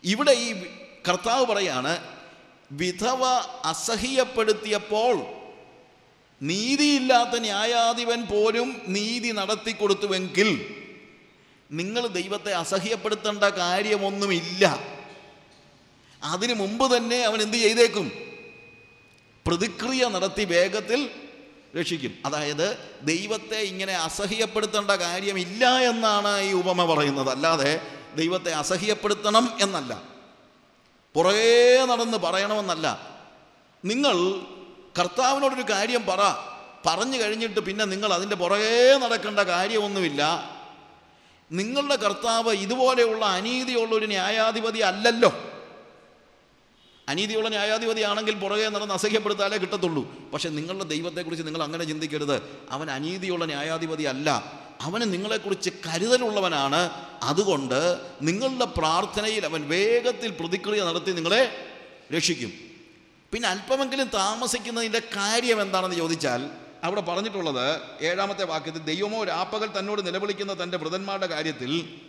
ഇവിടെ ഈ കർത്താവ് പറയാണ് വിധവ അസഹ്യപ്പെടുത്തിയപ്പോൾ നീതിയില്ലാത്ത ന്യായാധിപൻ പോലും നീതി നടത്തിക്കൊടുത്തുവെങ്കിൽ നിങ്ങൾ ദൈവത്തെ അസഹ്യപ്പെടുത്തേണ്ട കാര്യമൊന്നുമില്ല അതിനു മുമ്പ് തന്നെ അവൻ എന്ത് ചെയ്തേക്കും പ്രതിക്രിയ നടത്തി വേഗത്തിൽ രക്ഷിക്കും അതായത് ദൈവത്തെ ഇങ്ങനെ അസഹ്യപ്പെടുത്തേണ്ട കാര്യമില്ല എന്നാണ് ഈ ഉപമ പറയുന്നത് അല്ലാതെ ദൈവത്തെ അസഹ്യപ്പെടുത്തണം എന്നല്ല പുറകേ നടന്ന് പറയണമെന്നല്ല നിങ്ങൾ കർത്താവിനോടൊരു കാര്യം പറ പറഞ്ഞു കഴിഞ്ഞിട്ട് പിന്നെ നിങ്ങൾ അതിൻ്റെ പുറകേ നടക്കേണ്ട കാര്യമൊന്നുമില്ല നിങ്ങളുടെ കർത്താവ് ഇതുപോലെയുള്ള അനീതിയുള്ള ഒരു ന്യായാധിപതി അല്ലല്ലോ അനീതിയുള്ള ന്യായാധിപതി ആണെങ്കിൽ പുറകെ നടന്ന് അസഹ്യപ്പെടുത്താലേ കിട്ടത്തുള്ളൂ പക്ഷെ നിങ്ങളുടെ ദൈവത്തെക്കുറിച്ച് നിങ്ങൾ അങ്ങനെ ചിന്തിക്കരുത് അവൻ അനീതിയുള്ള ന്യായാധിപതി അല്ല അവന് നിങ്ങളെക്കുറിച്ച് കരുതലുള്ളവനാണ് അതുകൊണ്ട് നിങ്ങളുടെ പ്രാർത്ഥനയിൽ അവൻ വേഗത്തിൽ പ്രതിക്രിയ നടത്തി നിങ്ങളെ രക്ഷിക്കും പിന്നെ അല്പമെങ്കിലും താമസിക്കുന്നതിൻ്റെ കാര്യം എന്താണെന്ന് ചോദിച്ചാൽ അവിടെ പറഞ്ഞിട്ടുള്ളത് ഏഴാമത്തെ വാക്യത്തിൽ ദൈവമോ രാപ്പകൽ തന്നോട് നിലവിളിക്കുന്ന തൻ്റെ വൃതന്മാരുടെ കാര്യത്തിൽ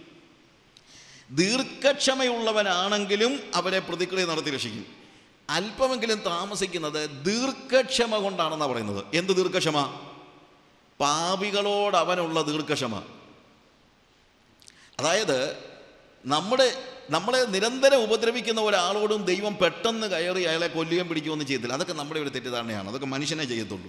ദീർഘക്ഷമയുള്ളവനാണെങ്കിലും അവരെ പ്രതിക്രിയ നടത്തി രക്ഷിക്കും അല്പമെങ്കിലും താമസിക്കുന്നത് ദീർഘക്ഷമ കൊണ്ടാണെന്നാണ് പറയുന്നത് എന്ത് ദീർഘക്ഷമ പാപികളോട് അവനുള്ള ദീർഘക്ഷമ അതായത് നമ്മുടെ നമ്മളെ നിരന്തരം ഉപദ്രവിക്കുന്ന ഒരാളോടും ദൈവം പെട്ടെന്ന് കയറി അയാളെ കൊല്ലുകയും പിടിക്കുകയൊന്നും ചെയ്യത്തില്ല അതൊക്കെ നമ്മുടെ ഒരു തെറ്റിദ്ധാരണയാണ് അതൊക്കെ മനുഷ്യനെ ചെയ്യത്തുള്ളൂ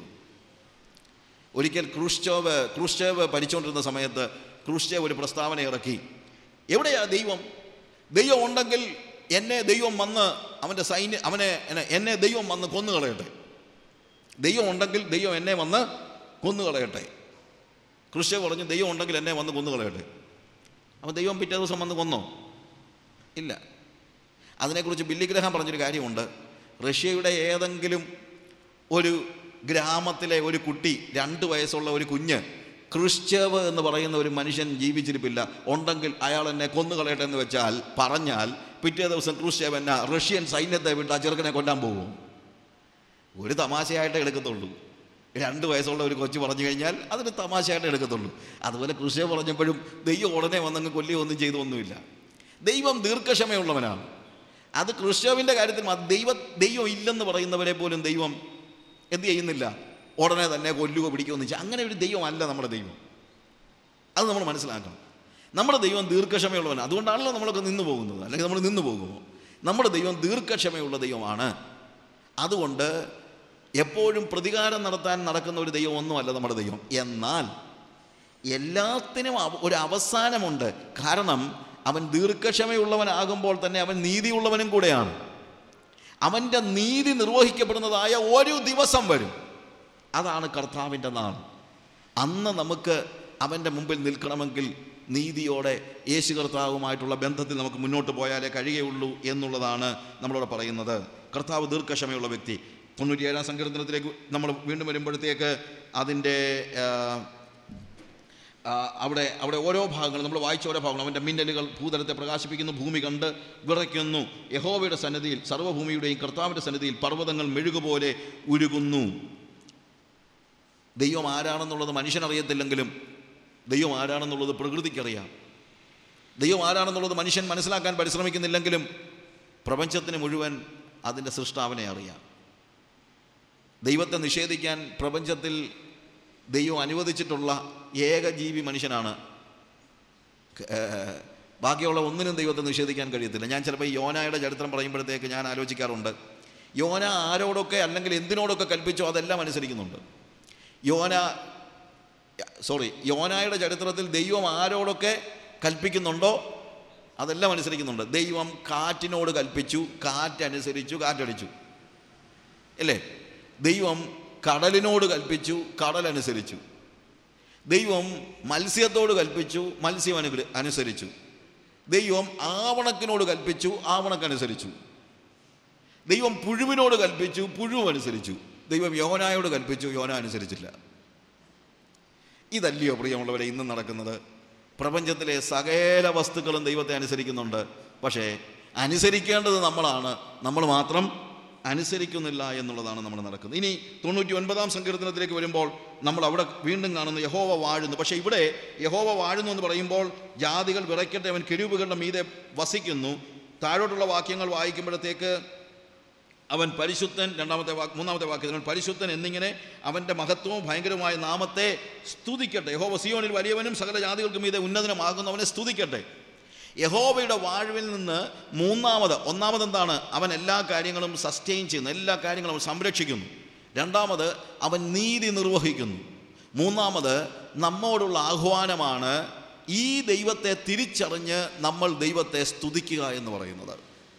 ഒരിക്കൽ ക്രൂഷ്ചോവ് ക്രൂഷ്ചേവ് ഭരിച്ചുകൊണ്ടിരുന്ന സമയത്ത് ക്രൂഷ്ചേവ് ഒരു പ്രസ്താവന ഇറക്കി എവിടെയാ ദൈവം ദൈവം ഉണ്ടെങ്കിൽ എന്നെ ദൈവം വന്ന് അവൻ്റെ സൈന്യ അവനെ എന്നെ- എന്നെ ദൈവം വന്ന് കൊന്നുകളയട്ടെ ദൈവം ഉണ്ടെങ്കിൽ ദൈവം എന്നെ വന്ന് കൊന്നുകളയട്ടെ ക്രിസ്ത്യ പറഞ്ഞു ദൈവം ഉണ്ടെങ്കിൽ എന്നെ വന്ന് കൊന്നുകളയട്ടെ അപ്പോൾ ദൈവം പിറ്റേ ദിവസം വന്ന് കൊന്നോ ഇല്ല അതിനെക്കുറിച്ച് ബില്ലി ഗ്രഹാം പറഞ്ഞൊരു കാര്യമുണ്ട് റഷ്യയുടെ ഏതെങ്കിലും ഒരു ഗ്രാമത്തിലെ ഒരു കുട്ടി രണ്ട് വയസ്സുള്ള ഒരു കുഞ്ഞ് ക്രിസ്ത്യവ് എന്ന് പറയുന്ന ഒരു മനുഷ്യൻ ജീവിച്ചിരിപ്പില്ല ഉണ്ടെങ്കിൽ അയാൾ എന്നെ കൊന്നുകളയട്ടെ എന്ന് വെച്ചാൽ പറഞ്ഞാൽ പിറ്റേ ദിവസം ക്രിസ്ത്യവ് എന്നെ റഷ്യൻ സൈന്യത്തെ വിട്ട് ആ ചെറുക്കനെ കൊല്ലാൻ പോകും ഒരു തമാശയായിട്ടേ എടുക്കത്തുള്ളൂ രണ്ട് വയസ്സുള്ള ഒരു കൊച്ചു പറഞ്ഞു കഴിഞ്ഞാൽ അതൊരു തമാശയായിട്ടേ എടുക്കത്തുള്ളൂ അതുപോലെ കൃഷിയെ പറഞ്ഞപ്പോഴും ദൈവം ഉടനെ വന്നങ്ങ് കൊല്ലുകയൊന്നും ചെയ്തൊന്നുമില്ല ദൈവം ദീർഘക്ഷമയുള്ളവനാണ് അത് കൃഷ്ണവിൻ്റെ കാര്യത്തിൽ മാത്രം ദൈവ ദൈവം ഇല്ലെന്ന് പറയുന്നവരെ പോലും ദൈവം എന്ത് ചെയ്യുന്നില്ല ഉടനെ തന്നെ കൊല്ലുകയോ പിടിക്കുകയോ ഒന്നും ചെയ്യും അങ്ങനെ ഒരു ദൈവമല്ല നമ്മുടെ ദൈവം അത് നമ്മൾ മനസ്സിലാക്കണം നമ്മുടെ ദൈവം ദീർഘക്ഷമയുള്ളവനാണ് അതുകൊണ്ടാണല്ലോ നമ്മളൊക്കെ നിന്ന് പോകുന്നത് അല്ലെങ്കിൽ നമ്മൾ നിന്ന് പോകുമോ നമ്മുടെ ദൈവം ദീർഘക്ഷമയുള്ള ദൈവമാണ് അതുകൊണ്ട് എപ്പോഴും പ്രതികാരം നടത്താൻ നടക്കുന്ന ഒരു ദൈവം ഒന്നുമല്ല നമ്മുടെ ദൈവം എന്നാൽ എല്ലാത്തിനും അവ- ഒരു അവസാനമുണ്ട് കാരണം അവൻ ദീർഘക്ഷമയുള്ളവനാകുമ്പോൾ തന്നെ അവൻ നീതിയുള്ളവനും കൂടെയാണ് അവൻ്റെ നീതി നിർവഹിക്കപ്പെടുന്നതായ ഒരു ദിവസം വരും അതാണ് കർത്താവിൻ്റെ നാൾ അന്ന് നമുക്ക് അവൻ്റെ മുമ്പിൽ നിൽക്കണമെങ്കിൽ നീതിയോടെ യേശു കർത്താവുമായിട്ടുള്ള ബന്ധത്തിൽ നമുക്ക് മുന്നോട്ട് പോയാലേ കഴിയുകയുള്ളൂ എന്നുള്ളതാണ് നമ്മളോട് പറയുന്നത് കർത്താവ് ദീർഘക്ഷമയുള്ള വ്യക്തി തൊണ്ണൂറ്റിയേഴാം സങ്കീർത്തനത്തിലേക്ക് നമ്മൾ വീണ്ടും വരുമ്പോഴത്തേക്ക് അതിൻ്റെ ആ, ആ, അവിടെ അവിടെ ഓരോ ഭാഗങ്ങൾ നമ്മൾ വായിച്ച ഓരോ ഭാഗങ്ങൾ അവൻ്റെ മിന്നലുകൾ ഭൂതലത്തെ പ്രകാശിപ്പിക്കുന്നു ഭൂമി കണ്ട് വിറയ്ക്കുന്നു യഹോവയുടെ സന്നിധിയിൽ സർവ്വഭൂമിയുടെയും കർത്താവിൻ്റെ സന്നിധിയിൽ പർവ്വതങ്ങൾ മെഴുകുപോലെ ഉരുകുന്നു ദൈവം ആരാണെന്നുള്ളത് മനുഷ്യനറിയത്തില്ലെങ്കിലും ദൈവം ആരാണെന്നുള്ളത് പ്രകൃതിക്കറിയാം ദൈവം ആരാണെന്നുള്ളത് മനുഷ്യൻ മനസ്സിലാക്കാൻ പരിശ്രമിക്കുന്നില്ലെങ്കിലും പ്രപഞ്ചത്തിന് മുഴുവൻ അതിൻ്റെ സൃഷ്ടാവിനെ അറിയാം ദൈവത്തെ നിഷേധിക്കാൻ പ്രപഞ്ചത്തിൽ ദൈവം അനുവദിച്ചിട്ടുള്ള ഏക ജീവി മനുഷ്യനാണ് ഏഹ്, ബാക്കിയുള്ള ഒന്നിനും ദൈവത്തെ നിഷേധിക്കാൻ കഴിയത്തില്ല ഞാൻ ചിലപ്പോൾ ഈ യോനായുടെ ചരിത്രം പറയുമ്പോഴത്തേക്ക് ഞാൻ ആലോചിക്കാറുണ്ട് യോന ആരോടൊക്കെ അല്ലെങ്കിൽ എന്തിനോടൊക്കെ കൽപ്പിച്ചോ അതെല്ലാം അനുസരിക്കുന്നുണ്ട് യോന സോറി യോനായുടെ ചരിത്രത്തിൽ ദൈവം ആരോടൊക്കെ കൽപ്പിക്കുന്നുണ്ടോ അതെല്ലാം അനുസരിക്കുന്നുണ്ട് ദൈവം കാറ്റിനോട് കൽപ്പിച്ചു കാറ്റനുസരിച്ചു കാറ്റടിച്ചു അല്ലേ ദൈവം കടലിനോട് കൽപ്പിച്ചു കടലനുസരിച്ചു ദൈവം മത്സ്യത്തോട് കൽപ്പിച്ചു മത്സ്യം അനുഗ്ര അനുസരിച്ചു ദൈവം ആവണക്കിനോട് കൽപ്പിച്ചു ആവണക്കനുസരിച്ചു ദൈവം പുഴുവിനോട് കൽപ്പിച്ചു പുഴു അനുസരിച്ചു ദൈവം യോനായോട് കൽപ്പിച്ചു യോന അനുസരിച്ചില്ല ഇതല്ലയോ പ്രിയമുള്ളവരെ ഇന്നും നടക്കുന്നത് പ്രപഞ്ചത്തിലെ സകല വസ്തുക്കളും ദൈവത്തെ അനുസരിക്കുന്നുണ്ട് പക്ഷേ അനുസരിക്കേണ്ടത് നമ്മളാണ് നമ്മൾ മാത്രം അനുസരിക്കുന്നില്ല എന്നുള്ളതാണ് നമ്മൾ നടക്കുന്നത് ഇനി തൊണ്ണൂറ്റി ഒൻപതാം സങ്കീർത്തനത്തിലേക്ക് വരുമ്പോൾ നമ്മൾ അവിടെ വീണ്ടും കാണുന്നു യഹോവ വാഴുന്നു പക്ഷേ ഇവിടെ യഹോവ വാഴുന്നു എന്ന് പറയുമ്പോൾ ജാതികൾ വിറയ്ക്കട്ടെ അവൻ കെരുവുകളുടെ മീതെ വസിക്കുന്നു താഴോട്ടുള്ള വാക്യങ്ങൾ വായിക്കുമ്പോഴത്തേക്ക് അവൻ പരിശുദ്ധൻ രണ്ടാമത്തെ വാക്ക് മൂന്നാമത്തെ വാക്യത്തിൽ അവൻ പരിശുദ്ധൻ എന്നിങ്ങനെ അവൻ്റെ മഹത്വവും ഭയങ്കരമായ നാമത്തെ സ്തുതിക്കട്ടെ യഹോവ സിയോനിൽ വലിയവനും സകല ജാതികൾക്കും ഇത് ഉന്നതനമാകുന്നവനെ സ്തുതിക്കട്ടെ യഹോവയുടെ വാഴ്വിൽ നിന്ന് മൂന്നാമത് ഒന്നാമത് എന്താണ് അവൻ എല്ലാ കാര്യങ്ങളും സസ്റ്റെയിൻ ചെയ്യുന്നു എല്ലാ കാര്യങ്ങളും അവൻ സംരക്ഷിക്കുന്നു രണ്ടാമത് അവൻ നീതി നിർവഹിക്കുന്നു മൂന്നാമത് നമ്മോടുള്ള ആഹ്വാനമാണ് ഈ ദൈവത്തെ തിരിച്ചറിഞ്ഞ് നമ്മൾ ദൈവത്തെ സ്തുതിക്കുക എന്ന് പറയുന്നത്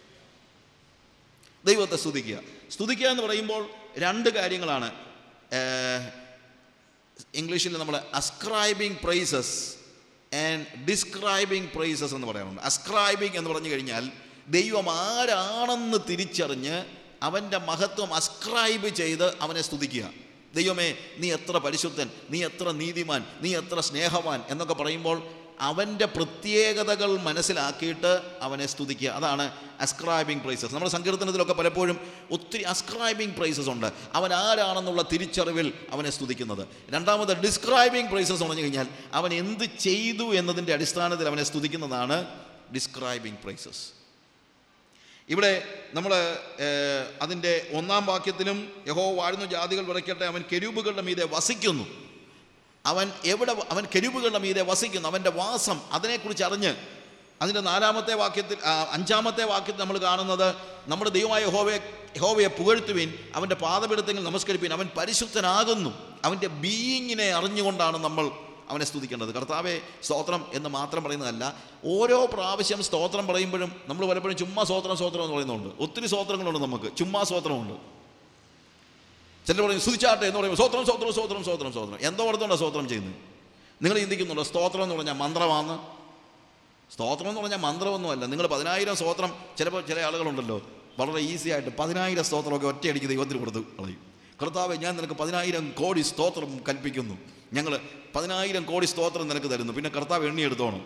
ദൈവത്തെ സ്തുതിക്കുക സ്തുതിക്കുക എന്ന് പറയുമ്പോൾ രണ്ട് കാര്യങ്ങളാണ് ഏഹ്, ഇംഗ്ലീഷിൽ നമ്മൾ ascribing prices and describing prices എന്ന് പറയാറുണ്ട് അസ്ക്രൈബിങ് എന്ന് പറഞ്ഞു കഴിഞ്ഞാൽ ദൈവം ആരാണെന്ന് തിരിച്ചറിഞ്ഞ് അവൻ്റെ മഹത്വം അസ്ക്രൈബ് ചെയ്ത് അവനെ സ്തുതിക്കുക ദൈവമേ നീ എത്ര പരിശുദ്ധൻ നീ എത്ര നീതിമാൻ നീ എത്ര സ്നേഹവാൻ എന്നൊക്കെ പറയുമ്പോൾ അവൻ്റെ പ്രത്യേകതകൾ മനസ്സിലാക്കിയിട്ട് അവനെ സ്തുതിക്കുക അതാണ് അസ്ക്രൈബിങ് പ്രൈസസ് നമ്മുടെ സങ്കീർത്തനത്തിലൊക്കെ പലപ്പോഴും ഒത്തിരി അസ്ക്രൈബിങ് പ്രൈസസ് ഉണ്ട് അവൻ ആരാണെന്നുള്ള തിരിച്ചറിവിൽ അവനെ സ്തുതിക്കുന്നത് രണ്ടാമത് ഡിസ്ക്രൈബിങ് പ്രൈസസ് എന്ന് പറഞ്ഞു കഴിഞ്ഞാൽ അവൻ എന്ത് ചെയ്തു എന്നതിൻ്റെ അടിസ്ഥാനത്തിൽ അവനെ സ്തുതിക്കുന്നതാണ് ഡിസ്ക്രൈബിങ് പ്രൈസസ് ഇവിടെ നമ്മൾ അതിൻ്റെ ഒന്നാം വാക്യത്തിലും യഹോ വാഴുന്ന ജാതികൾ വിറയ്ക്കട്ടെ അവൻ കെരൂബുകളുടെ മീതെ വസിക്കുന്നു അവൻ എവിടെ അവൻ കെരൂബുകളുടെ മീതെ വസിക്കുന്നു അവൻ്റെ വാസം അതിനെക്കുറിച്ച് അറിഞ്ഞ് അതിൻ്റെ നാലാമത്തെ വാക്യത്തിൽ ആ, അഞ്ചാമത്തെ വാക്യത്തിൽ നമ്മൾ കാണുന്നത് നമ്മുടെ ദൈവമായ യഹോവയെ യഹോവയെ പുകഴ്ത്തുവിൻ അവൻ്റെ പാദപീഠത്തെങ്കിൽ നമസ്കരിപ്പിൻ അവൻ പരിശുദ്ധനാകുന്നു അവൻ്റെ ബീയിങ്ങിനെ അറിഞ്ഞുകൊണ്ടാണ് നമ്മൾ അവനെ സ്തുതിക്കേണ്ടത് കർത്താവെ സ്തോത്രം എന്ന് മാത്രം പറയുന്നതല്ല ഓരോ പ്രാവശ്യം സ്തോത്രം പറയുമ്പോഴും നമ്മൾ പലപ്പോഴും ചുമ്മാ സ്തോത്രം സ്തോത്രം എന്ന് പറയുന്നുണ്ട് ഒത്തിരി സ്തോത്രങ്ങളുണ്ട് നമുക്ക് ചുമ്മാ സ്തോത്രമുണ്ട് ചിലർ പറയും സ്തുതിച്ചാട്ടെ എന്ന് പറയുമ്പോൾ സ്തോത്രം സ്തോത്രം സ്തോത്രം സ്തോത്രം സ്തോത്രം എന്തോ ഓർത്തുകൊണ്ടാണ് സ്തോത്രം ചെയ്യുന്നത് നിങ്ങൾ ചിന്തിക്കുന്നുണ്ടോ സ്തോത്രം എന്ന് പറഞ്ഞാൽ മന്ത്രമാണ് സ്തോത്രം എന്ന് പറഞ്ഞാൽ മന്ത്രമൊന്നുമല്ല നിങ്ങൾ പതിനായിരം സ്തോത്രം ചിലപ്പോൾ ചില ആളുകളുണ്ടല്ലോ വളരെ ഈസി ആയിട്ട് പതിനായിരം സ്തോത്രമൊക്കെ ഒറ്റയടിക്ക് ദൈവത്തിന് കൊടുത്ത് കളയും കർത്താവെ ഞാൻ നിനക്ക് പതിനായിരം കോടി സ്തോത്രം കൽപ്പിക്കുന്നു ഞങ്ങൾ പതിനായിരം കോടി സ്തോത്രം നിനക്ക് തരുന്നു പിന്നെ കർത്താവ് എണ്ണി എടുത്തോണം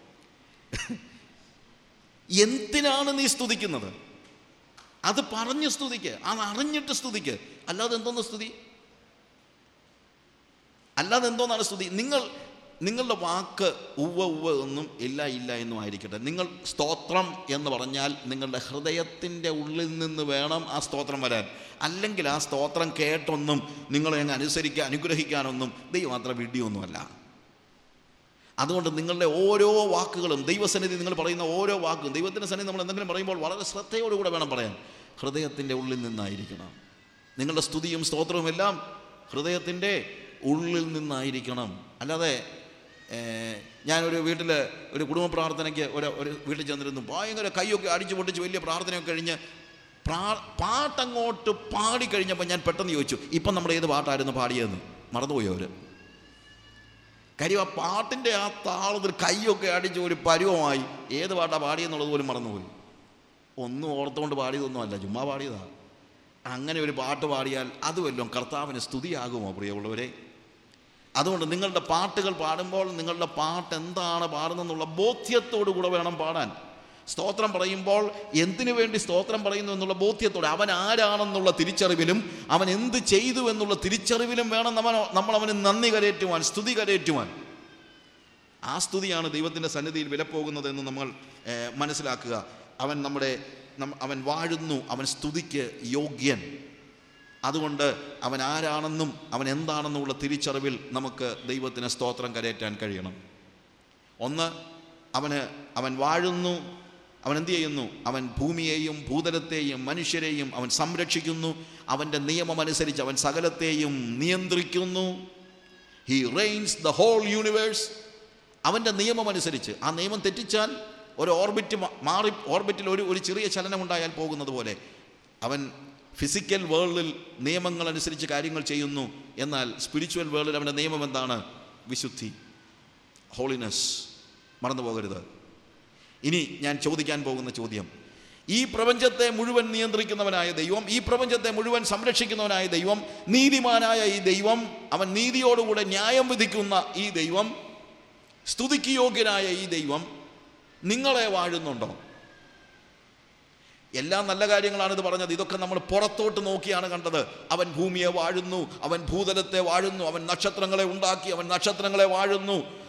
എന്തിനാണ് നീ സ്തുതിക്കുന്നത് അത് പറഞ്ഞ് സ്തുതിക്ക് അത് അറിഞ്ഞിട്ട് സ്തുതിക്ക് അല്ലാതെ എന്തോന്ന് സ്തുതി അല്ലാതെ എന്തോന്നാണ് സ്തുതി നിങ്ങൾ നിങ്ങളുടെ വാക്ക് ഉവ്വ ഉവ്വ എന്നും ഇല്ല ഇല്ല എന്നും ആയിരിക്കട്ടെ നിങ്ങൾ സ്തോത്രം എന്ന് പറഞ്ഞാൽ നിങ്ങളുടെ ഹൃദയത്തിൻ്റെ ഉള്ളിൽ നിന്ന് വേണം ആ സ്തോത്രം വരാൻ അല്ലെങ്കിൽ ആ സ്തോത്രം കേട്ടൊന്നും നിങ്ങളെ അങ്ങ് അനുസരിക്കാൻ അനുഗ്രഹിക്കാനൊന്നും ദൈവം അത്ര വിഡിയൊന്നുമല്ല അതുകൊണ്ട് നിങ്ങളുടെ ഓരോ വാക്കുകളും ദൈവസന്നിധി നിങ്ങൾ പറയുന്ന ഓരോ വാക്കും ദൈവത്തിൻ്റെ സന്നിധി നമ്മൾ എന്തെങ്കിലും പറയുമ്പോൾ വളരെ ശ്രദ്ധയോടുകൂടെ വേണം പറയാൻ ഹൃദയത്തിൻ്റെ ഉള്ളിൽ നിന്നായിരിക്കണം നിങ്ങളുടെ സ്തുതിയും സ്തോത്രവും എല്ലാം ഹൃദയത്തിൻ്റെ ഉള്ളിൽ നിന്നായിരിക്കണം അല്ലാതെ ഏർ, ഞാനൊരു വീട്ടിൽ ഒരു കുടുംബ പ്രാർത്ഥനയ്ക്ക് ഒരു ഒരു വീട്ടിൽ ചെന്നിരുന്നു ഭയങ്കര കൈയൊക്കെ അടിച്ചു പൊട്ടിച്ച് വലിയ പ്രാർത്ഥനയൊക്കെ കഴിഞ്ഞ് പ്രാ പാട്ടങ്ങോട്ട് പാടിക്കഴിഞ്ഞപ്പോൾ ഞാൻ പെട്ടെന്ന് ചോദിച്ചു ഇപ്പം നമ്മൾ ഏത് പാട്ടായിരുന്നു പാടിയതെന്ന് മറന്നുപോയി അവർ കാര്യം ആ പാട്ടിൻ്റെ ആ താളത്തിൽ കൈയൊക്കെ അടിച്ച് ഒരു പരുവമായി ഏത് പാട്ടാണ് പാടിയെന്നുള്ളത് പോലും മറന്നുപോയി ഒന്നും ഓർത്തുകൊണ്ട് പാടിയതൊന്നുമല്ല ചുമ്മാ പാടിയതാ അങ്ങനെ ഒരു പാട്ട് പാടിയാൽ അത് വല്ലതും കർത്താവിന് സ്തുതിയാകുമോ പ്രിയമുള്ളവരെ അതുകൊണ്ട് നിങ്ങളുടെ പാട്ടുകൾ പാടുമ്പോൾ നിങ്ങളുടെ പാട്ട് എന്താണ് പാടുന്നതെന്നുള്ള ബോധ്യത്തോടു കൂടെ വേണം പാടാൻ സ്തോത്രം പറയുമ്പോൾ എന്തിനു വേണ്ടി സ്തോത്രം പറയുന്നു എന്നുള്ള ബോധ്യത്തോടെ അവൻ ആരാണെന്നുള്ള തിരിച്ചറിവിലും അവൻ എന്ത് ചെയ്തു എന്നുള്ള തിരിച്ചറിവിലും വേണം നമ്മൾ നമ്മൾ അവന് നന്ദി കരയേറ്റുവാൻ സ്തുതി കരയേറ്റുവാൻ ആ സ്തുതിയാണ് ദൈവത്തിൻ്റെ സന്നിധിയിൽ വിലപ്പോകുന്നത് എന്ന് നമ്മൾ ഏഹ്, മനസ്സിലാക്കുക അവൻ നമ്മുടെ നം- അവൻ വാഴുന്നു അവൻ സ്തുതിക്ക് യോഗ്യൻ അതുകൊണ്ട് അവൻ ആരാണെന്നും അവൻ എന്താണെന്നുമുള്ള തിരിച്ചറിവിൽ നമുക്ക് ദൈവത്തിന് സ്തോത്രം കരയേറ്റാൻ കഴിയണം ഒന്ന് അവന് അവൻ വാഴുന്നു അവൻ എന്ത് ചെയ്യുന്നു അവൻ ഭൂമിയെയും ഭൂതലത്തെയും മനുഷ്യരെയും അവൻ സംരക്ഷിക്കുന്നു അവൻ്റെ നിയമമനുസരിച്ച് അവൻ സകലത്തെയും നിയന്ത്രിക്കുന്നു he reigns the whole universe അവൻ്റെ നിയമമനുസരിച്ച് ആ നിയമം തെറ്റിച്ചാൽ ഒരു ഓർബിറ്റ് മാ- മാറി ഓർബിറ്റിൽ ഒരു ഒരു ചെറിയ ചലനം ഉണ്ടായാൽ പോകുന്നത് പോലെ അവൻ ഫിസിക്കൽ വേൾഡിൽ നിയമങ്ങൾ അനുസരിച്ച് കാര്യങ്ങൾ ചെയ്യുന്നു എന്നാൽ സ്പിരിച്വൽ വേൾഡിൽ അവൻ്റെ നിയമം എന്താണ് വിശുദ്ധി ഹോളിനെസ് മറന്നു പോകരുത് ഇനി ഞാൻ ചോദിക്കാൻ പോകുന്ന ചോദ്യം ഈ പ്രപഞ്ചത്തെ മുഴുവൻ നിയന്ത്രിക്കുന്നവനായ ദൈവം ഈ പ്രപഞ്ചത്തെ മുഴുവൻ സംരക്ഷിക്കുന്നവനായ ദൈവം നീതിമാനായ ഈ ദൈവം അവൻ നീതിയോടുകൂടെ ന്യായം വിധിക്കുന്ന ഈ ദൈവം സ്തുതിക്ക് യോഗ്യനായ ഈ ദൈവം നിങ്ങളെ വാഴുന്നുണ്ടോ എല്ലാ നല്ല കാര്യങ്ങളാണ് ഇത് പറഞ്ഞത് ഇതൊക്കെ നമ്മൾ പുറത്തോട്ട് നോക്കിയാണ് കണ്ടത് അവൻ ഭൂമിയെ വാഴുന്നു അവൻ ഭൂതലത്തെ വാഴുന്നു അവൻ നക്ഷത്രങ്ങളെ ഉണ്ടാക്കി അവൻ നക്ഷത്രങ്ങളെ വാഴുന്നു